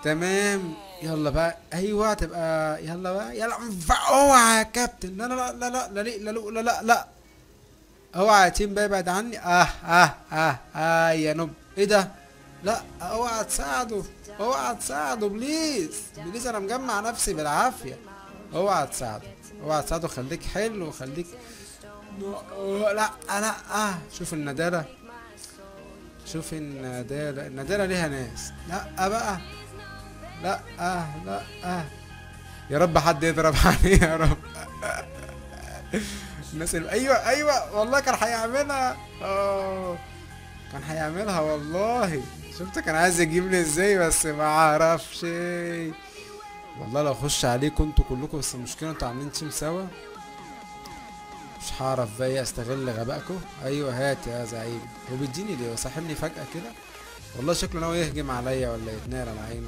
تمام يلا بقى ايوه تبقى يلا بقى يلا اوعى يا كابتن لا لا لا لا لا لا لا لا لا لا لا اوعى يا تيم بقى ابعد عني اه اه اه اه يا نوب ايه ده لا اوعى تساعده اوعى تساعده بليز بليز انا مجمع نفسي بالعافيه اوعى تساعده اوعى تساعده خليك حلو وخليك لا لا اه شوف الندالة شوف الندالة الندالة ليها ناس لا بقى لا آه لا آه يا رب حد يضرب عليه يا رب الناس اللي ايوه ايوه والله كان هيعملها اه كان هيعملها والله شفت كان عايز يجيبني ازاي بس ما عرفش والله لو اخش عليكم انتوا كلكم بس المشكله انتوا عاملين تيم سوا مش هعرف بقى ايه استغل غبائكم ايوه هات يا زعيم هو بيديني ليه هو ساحبني فجاه كده والله شكله ناوي يهجم عليا ولا يتنار على عينه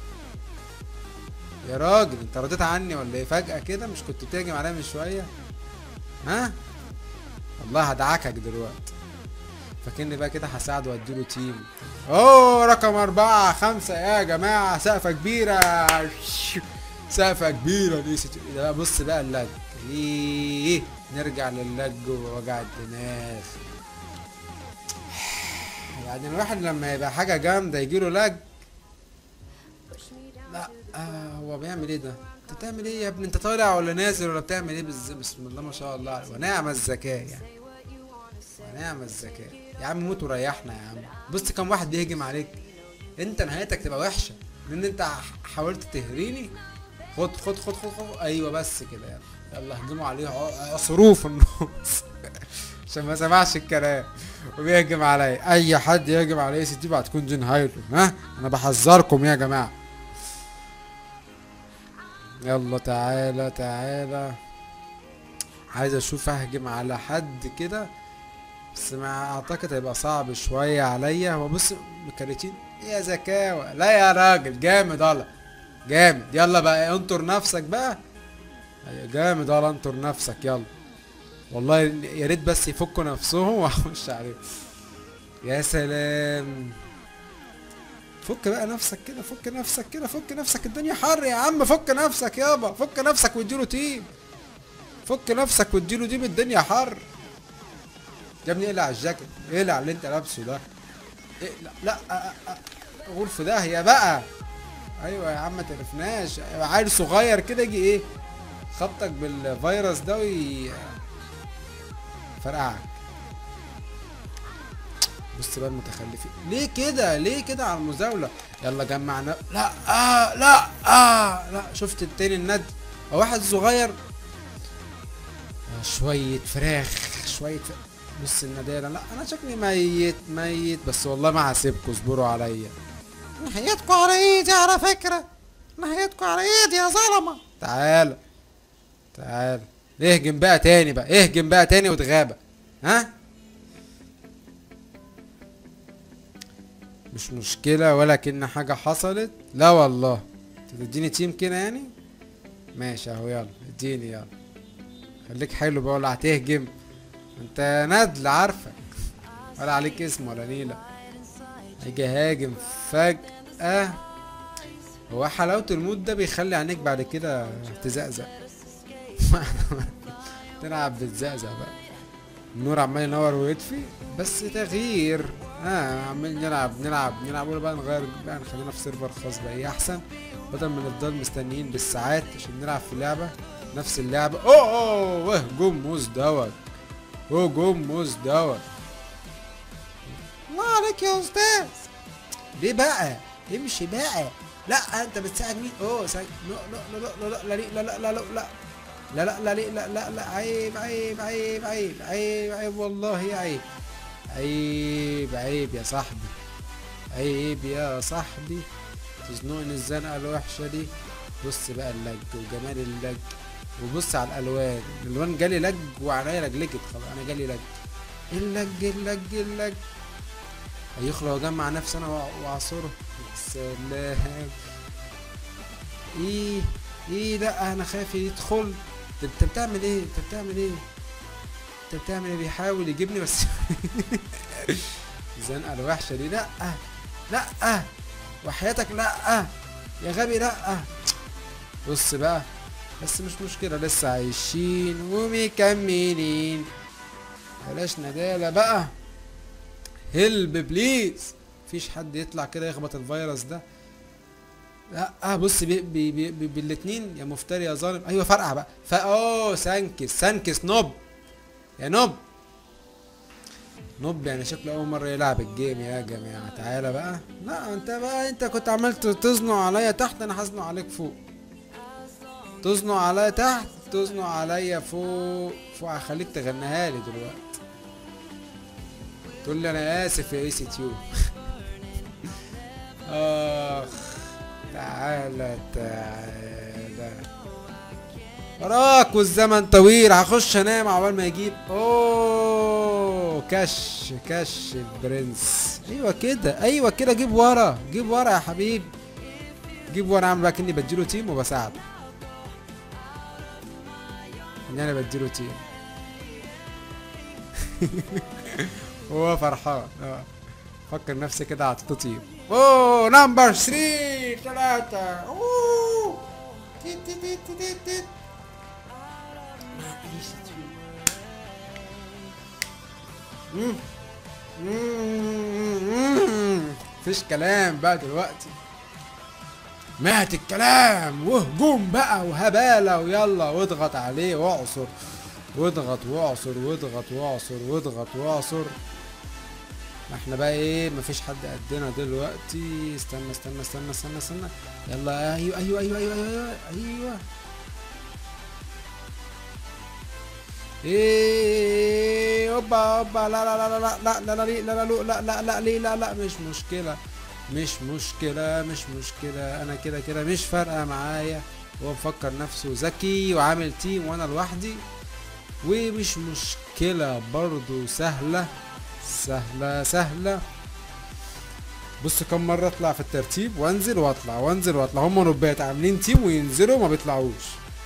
يا راجل انت رديت عني ولا ايه فجأة كده مش كنت بتهجم عليا من شوية ها والله هدعكك دلوقتي فاكرني بقى كده هساعده واديله تيم اوه رقم اربعة خمسة يا جماعة سقفة كبيرة سقفة كبيرة دي ست... ده بقى بص بقى اللج ايه نرجع للج ووجع الدماغ يعني الواحد لما يبقى حاجة جامدة يجيله لج لا آه هو بيعمل ايه ده انت بتعمل ايه يا ابني انت طالع ولا نازل ولا بتعمل ايه بالز... بسم الله ما شاء الله عليك ونعم الذكاء يعني ونعم الذكاء يا عم موت وريحنا يا عم بص كم واحد بيهجم عليك انت نهايتك تبقى وحشه لان انت ح- حاولت تهريني خد خد خد خد, خد. ايوه بس كده يلا يلا هجموا عليه ع- عصروه في النص عشان ما سمعش الكلام وبيهجم عليا اي حد يهجم عليا ستي بقى هتكون دي نهايته ها انا بحذركم يا جماعه يلا تعالى تعالى عايز اشوف اهجم على حد كده بس ما اعتقد هيبقى صعب شوية عليا هو بص مكرتين يا زكاوة لا يا راجل جامد الله جامد يلا بقى انطر نفسك بقى أيوة، جامد الله انطر نفسك يلا والله يا ريت بس يفكوا نفسهم واخش عليهم يا سلام فك بقى نفسك كده فك نفسك كده فك نفسك الدنيا حر يا عم فك نفسك يابا فك نفسك واديله تيم فك نفسك واديله تيم الدنيا حر يا ابني اقلع الجاكيت اقلع اللي انت لابسه ده اقلع لا أ- أ- أ- غور في داهيه بقى ايوه يا عم ما تعرفناش عيل صغير كده يجي ايه خبطك بالفيروس ده وي فرقعك بص بقى المتخلفين ليه كده ليه كده على المزاولة يلا جمعنا لا آه لا آه لا شفت التاني الند هو واحد صغير آه، شوية فراخ شوية فراخ. بص الندالة لا انا شكلي ميت ميت بس والله ما هسيبكوا اصبروا عليا نهايتكوا على ايدي على فكرة نهايتكوا على ايدي يا ظلمة تعال تعال اهجم بقى تاني بقى اهجم بقى تاني وتغابى ها مش مشكلة ولكن حاجة حصلت لا والله انت تديني تيم كده يعني ماشي اهو يلا اديني يلا خليك حلو بقى ولا هتهجم انت ندل عارفك ولا عليك اسم ولا نيلة هيجي هاجم فجأة هو حلاوة المود ده بيخلي عينيك بعد كده تزقزق تلعب بتزقزق بقى النور عمال ينور ويطفي بس تغيير اه عمال نلعب نلعب نلعب ولا بقى نغير بقى نخلينا في سيرفر خاص بقى ايه احسن بدل ما نفضل مستنيين بالساعات عشان نلعب في لعبة نفس اللعبة اوه اوه هجوم موز دوت هجوم موز دوت الله عليك يا استاذ ليه بقى امشي بقى لا انت بتساعد مين اوه ساعد لا لا لا لا لا لا لا لا لا لا لا لا لا لا لا لا عيب عيب عيب عيب عيب عيب والله عيب عيب عيب يا صاحبي عيب يا صاحبي تزنقني الزنقة الوحشة دي بص بقى اللج وجمال اللج وبص على الالوان الالوان جالي لج وعينيا لجلجت خلاص انا جالي لج اللج اللج اللج هيخلق واجمع نفسي انا وأ- واعصره يا سلام ايه ايه لا انا خايف يدخل انت أنت بتعمل ايه انت بتعمل ايه انت بتعمل ايه بيحاول يجيبني بس الزنقه الوحشه دي لا لا وحياتك لا يا غبي لا بص بقى بس مش مشكلة لسه عايشين ومكملين بلاش ندالة بقى هلب بليز مفيش حد يطلع كده يخبط الفيروس ده لا اه بص بي بي بي بي بالاتنين يا مفتري يا ظالم ايوه فرقع بقى ف اوه سانكس سانكس نوب يا نوب نوب يعني شكله اول مره يلعب الجيم يا جماعه تعالى بقى لا انت بقى انت كنت عمال تزنق عليا تحت انا هزنق عليك فوق تزنق عليا تحت تزنق عليا فوق فوق هخليك تغنيها لي دلوقتي تقول لي انا اسف يا اي سي تيو اخ تعالى تعالى وراك والزمن طويل هخش انام عقبال ما يجيب اوه كش كش البرنس ايوه كده ايوه كده جيب ورا جيب ورا يا حبيبي جيب ورا اعمل بقى كاني بديله تيم وبساعده ان انا بديله تيم هو فرحان اه فكر نفسي كده عطيته تيم اوه نمبر 3 ثلاثة اوه تيت تيت تيت تيت تيت مم. مم. مفيش كلام بقى دلوقتي مات الكلام وهجوم بقى وهبالة ويلا واضغط عليه واعصر واضغط واعصر واضغط واعصر واضغط واعصر ما احنا بقى ايه مفيش حد قدنا دلوقتي استنى استنى استنى استنى استنى يلا ايوه ايوه ايوه ايوه ايوه ايوه ايه اوبا اوبا لا لا لا لا لا لا لا لا لا لا لا لا لا لا لا مش مشكلة مش مشكلة مش مشكلة انا كده كده مش فارقة معايا هو مفكر نفسه ذكي وعامل تيم وانا لوحدي ومش مشكلة برضو سهلة سهلة سهلة بص كم مرة اطلع في الترتيب وانزل واطلع وانزل واطلع هم نوبات عاملين تيم وينزلوا ما بيطلعوش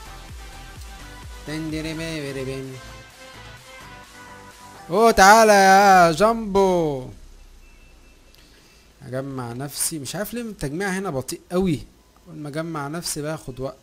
اوه تعالى يا جامبو اجمع نفسي مش عارف ليه التجميع هنا بطيء قوي اول ما اجمع نفسي باخد وقت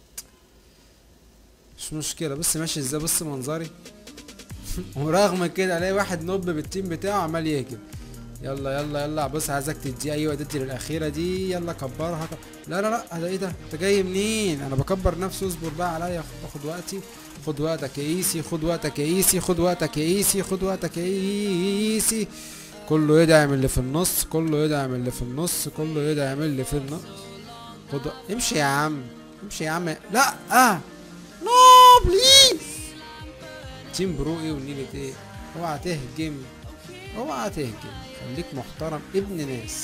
مش مشكله بص ماشي ازاي بص منظري ورغم كده الاقي واحد نوب بالتيم بتاعه عمال يهجم يلا يلا يلا بص عايزك تدي ايوه تدي للاخيره دي يلا كبرها لا لا لا هذا ايه ده انت جاي منين انا بكبر نفسي اصبر بقى عليا باخد وقتي خد وقتك يا ايسي خد وقتك يا ايسي خد وقتك يا ايسي خد وقتك يا ايسي كله يدعم اللي في النص كله يدعم اللي في النص كله يدعم اللي في النص خد وق- امشي يا عم امشي يا عم لا اه نو بليز تيم برو ايه ونيلة ايه اوعى تهجم اوعى تهجم خليك محترم ابن ناس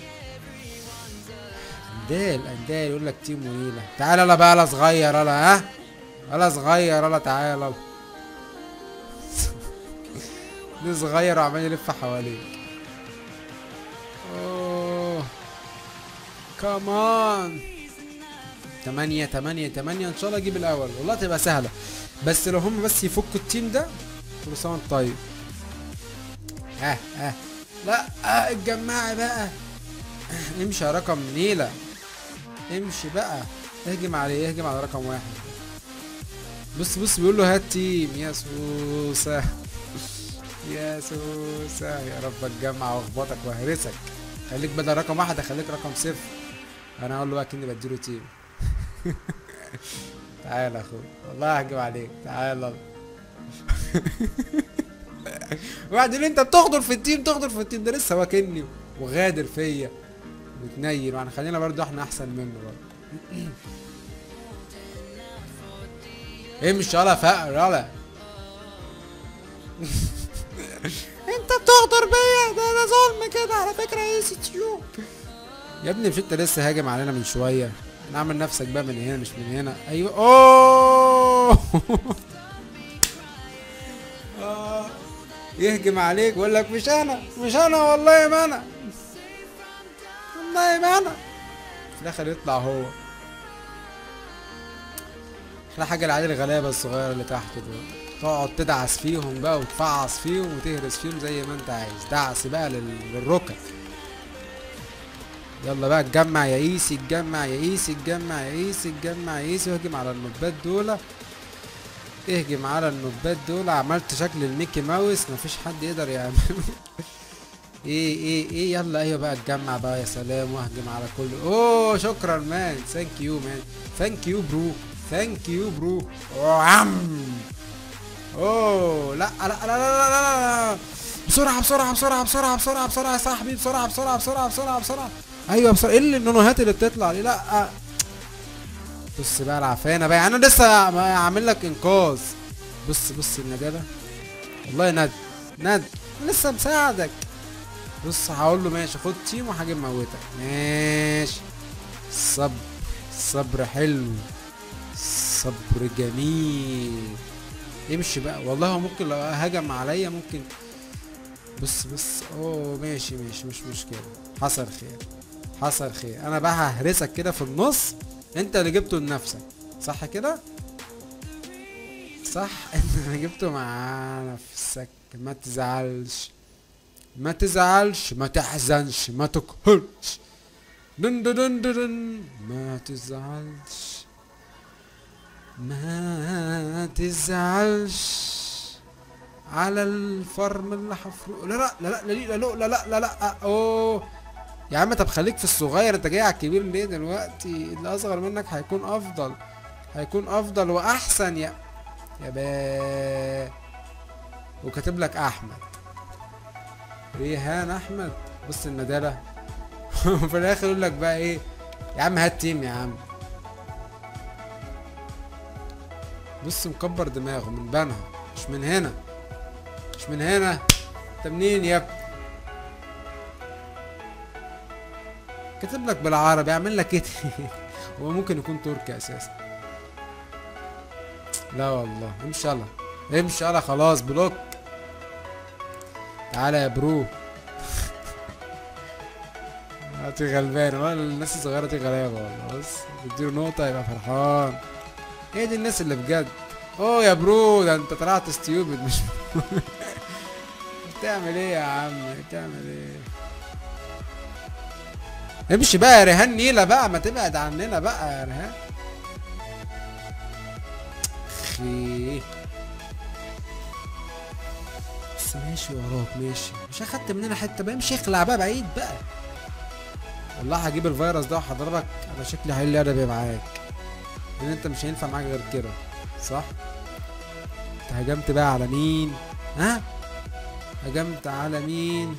اندال اندال يقول لك تيم ونيلة تعال يلا بقى يلا صغير يلا ها يلا صغير يلا تعال يلا ليه صغير وعمال يلف حواليك اوه كمان تمانية تمانية تمانية ان شاء الله اجيب الاول والله تبقى سهلة بس لو هم بس يفكوا التيم ده كل سنة وانت طيب ها ها لا آه الجماعة بقى امشي على رقم نيلة امشي بقى اهجم عليه اهجم على رقم واحد بص بص بيقول له هات تيم يا سوسة يا سوسة يا رب اتجمع واخبطك واهرسك خليك بدل رقم واحد اخليك رقم صفر انا اقول له بقى كني بديله تيم تعال يا اخويا والله ههجم عليك تعال يلا واحد يقول لي انت بتغدر في التيم تغدر في التيم ده لسه واكلني وغادر فيا وتنيل وانا خلينا برضه احنا احسن منه برضه امشي يلا فقر يلا انت بتغدر بيا ده ده ظلم كده على فكره يا سي تيوب يا ابني مش انت لسه هاجم علينا من شويه نعمل نفسك بقى من هنا مش من هنا ايوه اوه آه. يهجم عليك ويقول لك مش انا مش انا والله ما انا والله ما انا في الاخر يطلع هو احلى حاجه العيال الغلابه الصغيره اللي تحت دول تقعد تدعس فيهم بقى وتفعص فيهم وتهرس فيهم زي ما انت عايز دعس بقى لل- للركب يلا بقى اتجمع يا ايسي اتجمع يا ايسي اتجمع يا ايسي اتجمع يا ايسي واهجم على النوبات دول اهجم على النوبات دول عملت شكل الميكي ماوس مفيش حد يقدر يعمله ايه ايه ايه يلا ايوه بقى اتجمع بقى يا سلام واهجم على كل اوه شكرا مان ثانك يو مان ثانك يو برو ثانك يو برو اوه عم اوه لا لا لا لا لا لا بسرعة بسرعة بسرعة بسرعة بسرعة بسرعة يا صاحبي بسرعة بسرعة بسرعة بسرعة بسرعة ايوه بسرعة ايه اللي النونوهات اللي بتطلع دي لا بص بقى العفانة بقى انا لسه عامل لك انقاذ بص بص الندالة والله ند ند لسه مساعدك بص هقول له ماشي خد تيم وهاجي موتك ماشي الصبر الصبر حلو الصبر جميل امشي بقى والله هو ممكن لو هجم عليا ممكن بص بص اوه ماشي ماشي مش مشكلة حصل خير حصل خير انا بقى ههرسك كده في النص انت اللي جبته لنفسك صح كده صح انت اللي جبته مع نفسك ما تزعلش ما تزعلش ما تحزنش ما تكهرش دن دن دن دن ما تزعلش ما تزعلش على الفرم اللي حفروه لا لا لا لا لا لا لا لا لا لا اوه يا عم طب خليك في الصغير انت جاي على الكبير ليه دلوقتي اللي اصغر منك هيكون افضل هيكون افضل واحسن يا يا با وكاتب لك احمد ريهان احمد بص الندالة وفي الاخر يقول لك بقى ايه يا عم هات تيم يا عم بص مكبر دماغه من بنها مش من هنا مش من هنا انت منين يا ابني كاتب لك بالعربي اعمل لك ايه هو ممكن يكون تركي اساسا لا والله امشي يلا امشي يلا خلاص بلوك تعالى يا برو دي غلبان والله الناس الصغيرة دي غلابة والله بص تديله نقطة يبقى فرحان هي دي الناس اللي بجد اوه يا برو ده انت طلعت ستيوبد مش بتعمل ايه يا عم بتعمل ايه امشي بقى يا ريهان نيلة بقى ما تبعد عننا بقى يا ريهان اخي بس ماشي وراك ماشي مش اخدت مننا حته بقى امشي اخلع بقى بعيد بقى والله هجيب الفيروس ده وهضربك انا شكلي هيقل ادبي معاك لان انت مش هينفع معاك غير كده صح انت هجمت بقى على مين ها هجمت على مين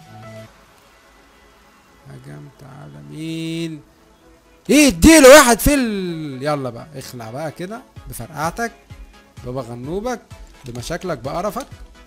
هجمت على مين ايه اديله واحد في ال... يلا بقى اخلع بقى كده بفرقعتك ببغنوبك بمشاكلك بقرفك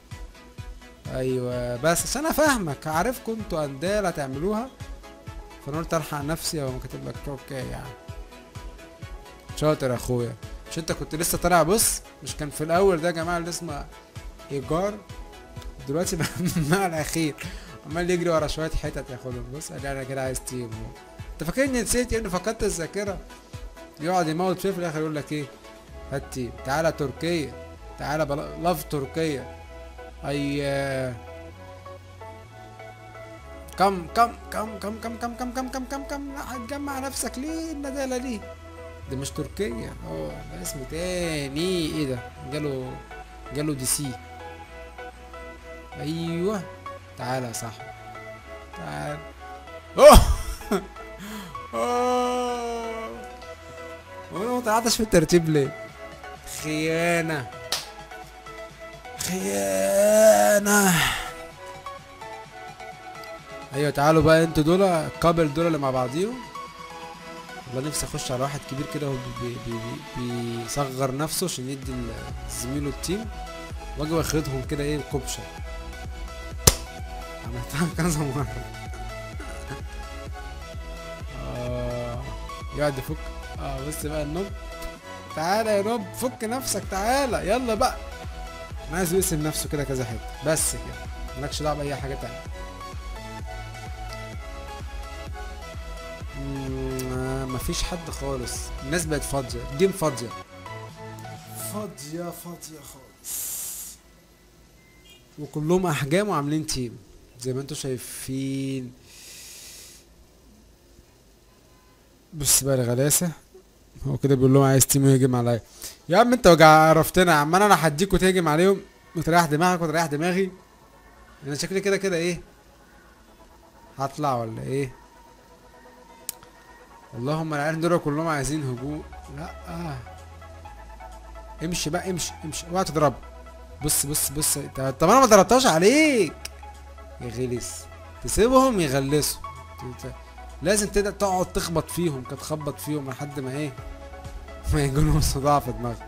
ايوه بس عشان افهمك عارفكم انتوا اندال هتعملوها فانا قلت الحق نفسي او كاتب لك اوكي يعني شاطر يا اخويا مش انت كنت لسه طالع بص مش كان في الاول ده يا جماعه اللي اسمه ايجار دلوقتي بقى مع الاخير عمال يجري ورا شويه حتت ياخدهم بص قال انا كده عايز تيم هو انت فاكرني نسيت يا ابني فقدت الذاكره يقعد يموت فيه في الاخر يقول لك ايه هات تيم تعالى تركيا تعالى بل... لاف تركيا اي كم كم كم كم كم كم كم كم كم كم كم لا هتجمع نفسك ليه الندالة دي ده مش تركيا اه ده اسم تاني ايه ده جاله جاله دي سي ايوه تعالى يا صاحبي تعال اوه اوه وانا ما طلعتش في الترتيب ليه خيانة خيانة ايوه تعالوا بقى انتوا دول الكابل دول اللي مع بعضيهم والله نفسي اخش على واحد كبير كده هو بي بي بي بيصغر نفسه عشان يدي زميله التيم واجي واخدهم كده ايه كوبشه عملتها كذا مرة آه يقعد يفك اه بص بقى النوب تعالى يا نوب فك نفسك تعالى يلا بقى انا عايز يقسم نفسه كده كذا حته بس كده مالكش دعوه باي حاجه تانية مم، مفيش حد خالص الناس بقت فاضيه الجيم فاضيه فاضيه فاضيه خالص وكلهم احجام وعاملين تيم زي ما انتم شايفين بص بقى الغلاسة هو كده بيقول لهم عايز تيم يهجم عليا يا عم انت وجع عرفتنا يا عم انا انا هديك وتهجم عليهم وتريح دماغك وتريح دماغي انا شكلي كده كده ايه هطلع ولا ايه اللهم العيال دول كلهم عايزين هجوم لا آه. امشي بقى امشي امشي اوعى تضرب بص بص بص طب طب انا ما ضربتهاش عليك يا غلس تسيبهم يغلسوا ت- ت- لازم تبدا تقعد تخبط فيهم كده تخبط فيهم لحد ما ايه ما يجيلهم صداع في دماغهم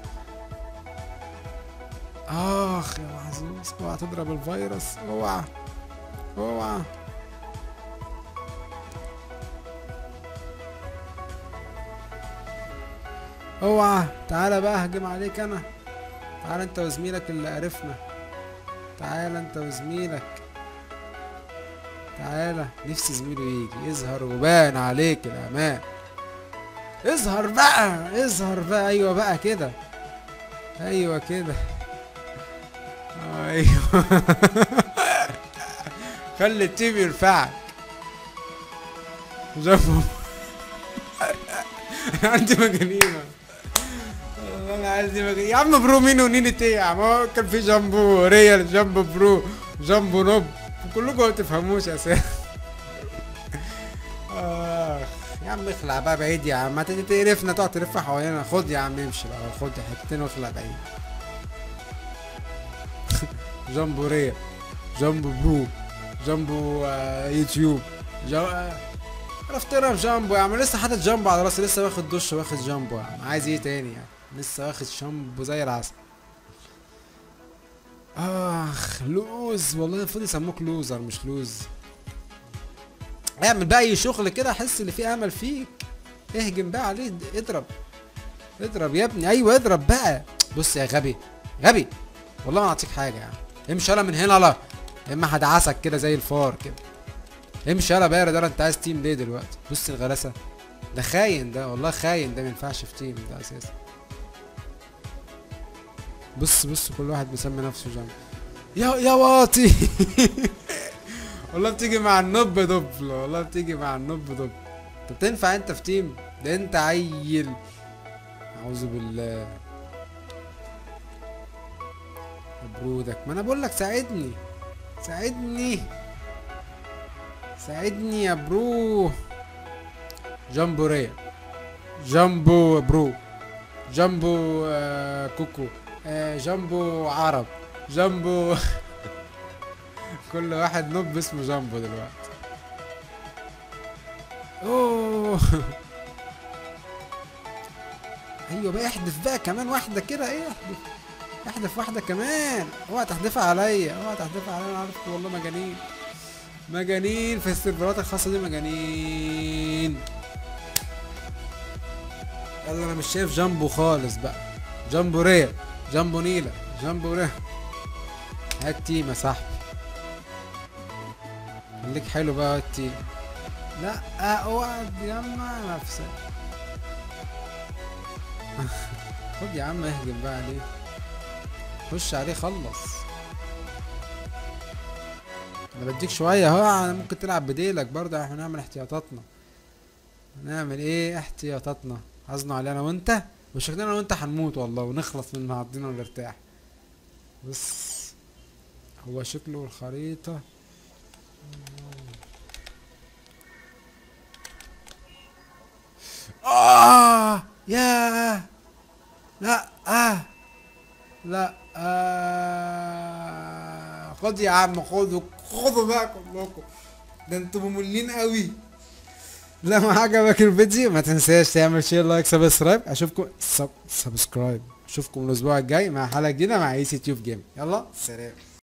اخ يا محظوظ اوعى تضرب الفيروس اوعى اوعى اوعى تعالى بقى هجم عليك انا تعالى انت وزميلك اللي عرفنا تعالى انت وزميلك تعالى نفسي زميله يجي يظهر وبان عليك الامان اظهر بقى اظهر بقى ايوه بقى كده ايوه كده ايوه خلي التيم يرفعك جنبه عندي مجانين والله انا عندي مجانين يا عم برو مين ونينة ايه يا عم هو كان في جامبو ريال جامبو برو جامبو نوب كلكم ما تفهموش اساسا اخ يا عم اخلع بقى بعيد يا عم ما تيجي تقرفنا تقعد تلف حوالينا خد يا عم امشي بقى خد حتتين واخلع بعيد جامبو ريال جامبو برو جامبو آه يوتيوب جو... آه عرفتنا في جامبو يا عم لسه حاطط جامبو على راسي لسه واخد دش واخد جامبو يا عم عايز ايه تاني يعني لسه واخد شامبو زي العسل اخ لوز والله المفروض يسموك لوزر مش لوز اعمل بقى اي شغل كده احس ان في امل فيك اهجم بقى عليه اضرب اضرب يا ابني ايوه اضرب بقى بص يا غبي غبي والله ما اعطيك حاجه يعني امشي يلا من هنا لا يا اما هدعسك كده زي الفار كده امشي يلا بارد يلا انت عايز تيم ليه دلوقتي بص الغلاسه ده خاين ده والله خاين ده ما ينفعش في تيم ده اساسا بص بص كل واحد مسمي نفسه جنب يا يا واطي والله بتيجي مع النب دب والله بتيجي مع النب دب طب تنفع انت في تيم ده انت عيل اعوذ بالله برودك ما انا بقول لك ساعدني ساعدني ساعدني يا برو جامبو ريا جامبو برو جامبو آه كوكو آه جامبو عرب جامبو كل واحد نوب اسمه جامبو دلوقتي اوه ايوه بقى احدف بقى كمان واحده كده ايه احدف احدف واحده كمان اوعى تحدفها عليا اوعى تحدفها عليا انا عارف والله مجانين مجانين في السيرفرات الخاصه دي مجانين يلا انا مش شايف جامبو خالص بقى جامبو ريا جامبو نيلا جامبو ريا هات تيم يا صاحبي خليك حلو بقى هات تيم لا اوعى تجمع نفسك خد يا عم اهجم بقى عليه خش عليه خلص انا بديك شويه اهو أنا ممكن تلعب بديلك برضه احنا نعمل احتياطاتنا نعمل ايه احتياطاتنا حظنا عليه انا وانت وشكلنا انا وانت هنموت والله ونخلص من معضنا ونرتاح بس هو شكله الخريطة آه يا لا آه لا آه خد يا عم خدوا خدوا بقى كلكم ده انتوا مملين قوي لما عجبك الفيديو ما تنساش تعمل شير لايك سبسكرايب اشوفكم سب... سبسكرايب اشوفكم الاسبوع الجاي مع حلقه جديده مع اي سي تيوب جيم يلا سلام